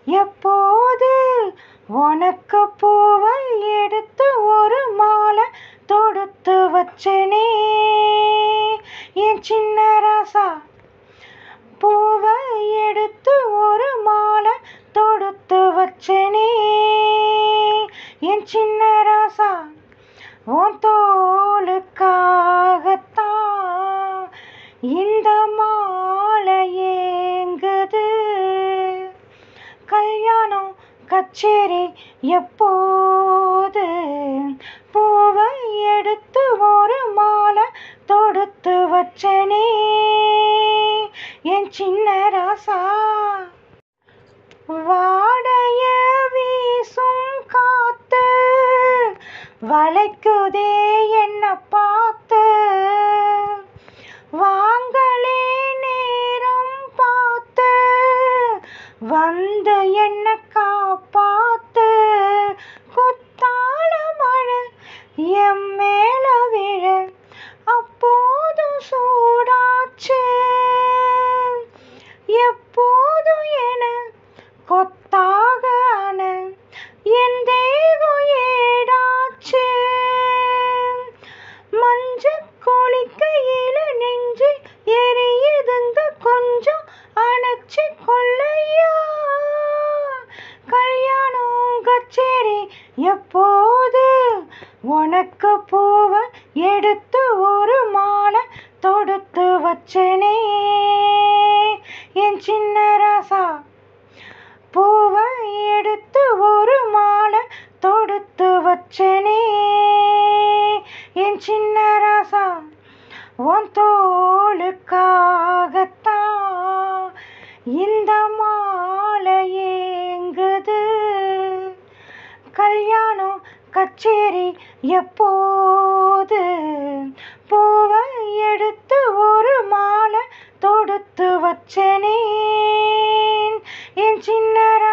எப்போது உனக்கு பூவை எடுத்து ஒரு மாலை தொடுத்து வச்சனே என் சின்ன ராசா பூவை எடுத்து ஒரு மாலை தொடுத்து வச்சனே என் சின்ன ராசா உன் தோளுக்காகத்தான் இந்த மாலை ஏங்குது கல்யாணம் கச்சேரி எப்போது பூவை எடுத்து ஒரு மாலை தொடுத்து வச்சனே என் சின்ன ராசா வாடைய வீசும் காத்து வளைக்குதே என்ன பார்த்து வாங்களே நேரம் பார்த்து வந்து என்ன காப்பாத்து குத்தால மழை என் மேல விழ அப்போதும் சூடாச்சு எப்போதும் என கொத்தாக அன என் தேகம் ஏடாச்சு மஞ்ச கொளிக்கையில நெஞ்சு எரியுதுங்க கொஞ்சம் அணைச்சு கொள்ளையா கல்யாணம் கச்சேரி எப்போது உனக்கு பூவை எடுத்து ஒரு மாலை தொடுத்து வச்சனே என் சின்ன ராசா பூவை எடுத்து ஒரு மாலை தொடுத்து வச்சனே என் சின்ன ராசா உன் தோளுக்காகத்தான் இந்த மாலை ஏங்குது கல்யாணம் கச்சேரி எப்போது பூவை எடுத்து ஒரு மாலை தொடுத்து வச்சனே என் சின்ன